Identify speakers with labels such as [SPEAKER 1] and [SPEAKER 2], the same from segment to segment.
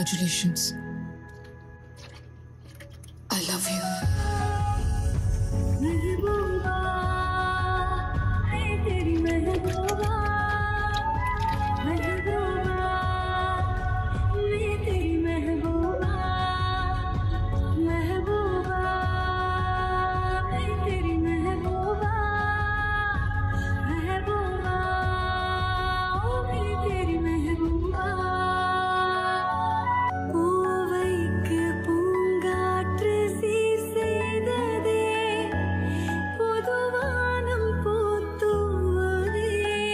[SPEAKER 1] Congratulations. I love you.
[SPEAKER 2] பூவைக்கு பூங்காற்று சீர் செய்ததே பொதுவானம் பூத்துவதே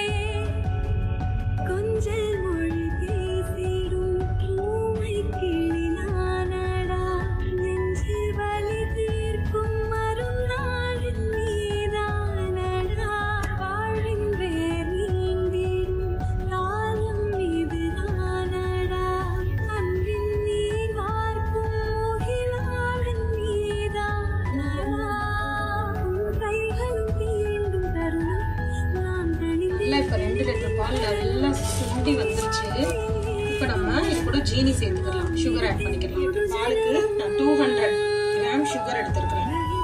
[SPEAKER 2] கொஞ்சல் மொழி பேசிடும் பூமை கிளினானடா நெஞ்சு வலி தீர்க்கும் மறுநாளில் நீதானடா வாழின் வேர் நீந்திடும் காலம் இதுதானடா அன்பின் நீர் வார்க்கும் முகிலாளன் நீதானடா உன் கைகளும் தீண்டும் தருணம் நான் தணிந்தேன்
[SPEAKER 3] இல்லை இப்போ ரெண்டு லிட்டர் பால் நல்லா சுண்டி வந்துருச்சு இப்போ நம்ம இது கூட ஜீனி சேர்த்துக்கலாம் சுகர் ஆட் பண்ணிக்கலாம் இப்போ பாலுக்கு நான் டூ ஹண்ட்ரட் கிராம் சுகர் எடுத்துருக்கிறேன்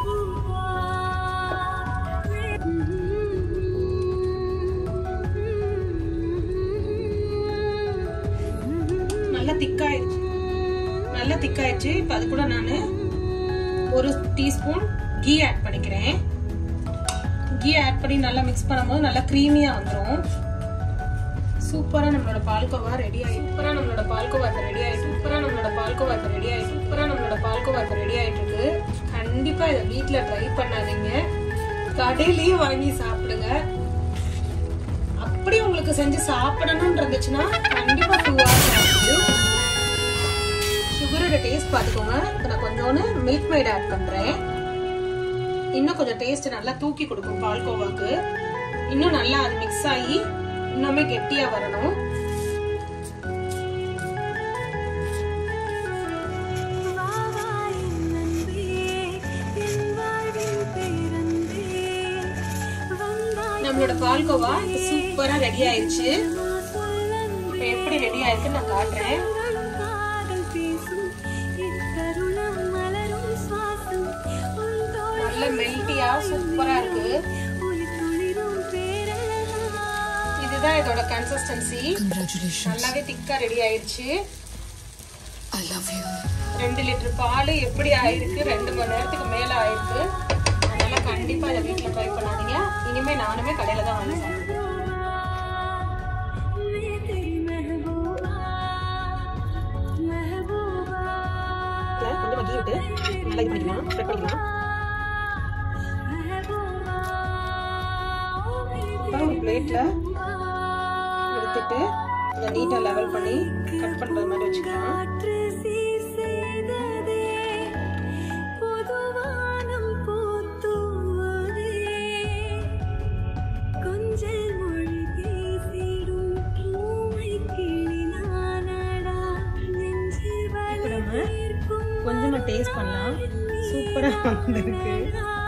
[SPEAKER 3] நல்லா திக்காயிடுச்சு நல்லா திக்காயிடுச்சு இப்போ அது கூட நான் ஒரு டீஸ்பூன் கீ ஆட் பண்ணிக்கிறேன் கீ ஆட் பண்ணி நல்லா மிக்ஸ் பண்ணும்போது நல்லா க்ரீமியாக வந்துடும் சூப்பராக நம்மளோட பால்கோவா ரெடி ஆகி சூப்பராக நம்மளோட பால்கோவா இப்போ ரெடி ஆகிட்டு சூப்பராக நம்மளோட பால்கோவா இப்போ ரெடி ஆகிட்டு சூப்பராக நம்மளோட பால்கோவா இப்போ ரெடி ஆகிட்டு இருக்கு கண்டிப்பாக இதை வீட்டில் ட்ரை பண்ணாதீங்க கடையிலயும் வாங்கி சாப்பிடுங்க அப்படி உங்களுக்கு செஞ்சு சாப்பிடணும்னு இருந்துச்சுன்னா கண்டிப்பாக டூ ஹவர்ஸ் சுகரோட டேஸ்ட் பார்த்துக்கோங்க இப்போ நான் கொஞ்சோண்டு மில்க் மைட் ஆட் பண்ணுறேன் இன்னும் கொஞ்சம் டேஸ்ட் நல்லா தூக்கி கொடுக்கும் பால்கோவாக்கு இன்னும் நல்லா அது மிக்ஸ் ஆகி இன்னுமே கெட்டியா வரணும் நம்மளோட பால்கோவா சூப்பரா ரெடி ஆயிருச்சு இப்ப எப்படி ரெடி ஆயிருக்கு நான் காட்டுறேன் நல்ல மெல்ட்டியா சூப்பரா இருக்கு இதுதான் இதோட கன்சிஸ்டன்சி
[SPEAKER 1] Congratulations.
[SPEAKER 3] நல்லாவே திக்கா ரெடி ஆயிருச்சு
[SPEAKER 1] I love you.
[SPEAKER 3] ரெண்டு லிட்டர் பால் எப்படி ஆயிருக்கு ரெண்டு மணி நேரத்துக்கு மேல ஆயிருக்கு அதனால கண்டிப்பா இதை வீட்டுல ட்ரை பண்ணாதீங்க இனிமே நானுமே கடையில தான் வாங்கி சாப்பிடுவேன் கொஞ்சமா கீ விட்டு நல்லா இது பண்ணிக்கலாம் ஸ்ப்ரெட் பண்ணிக்கலாம் அப்புறம் ஒரு பிளேட்ல எடுத்துட்டு இதை நீட்டா லெவல் பண்ணி கட் பண்றது மாதிரி வச்சுக்கலாம்
[SPEAKER 2] காற்று சீர் செய்ததே பொதுவானம் பூத்துவதே கொஞ்சல் மொழி பேசிடும் பூமை கிளினானடா நெஞ்சு
[SPEAKER 3] இப்ப நம்ம
[SPEAKER 2] வலி தீர்க்கும்
[SPEAKER 3] கொஞ்சமா டேஸ்ட் பண்ணலாம் சூப்பரா வந்திருக்கு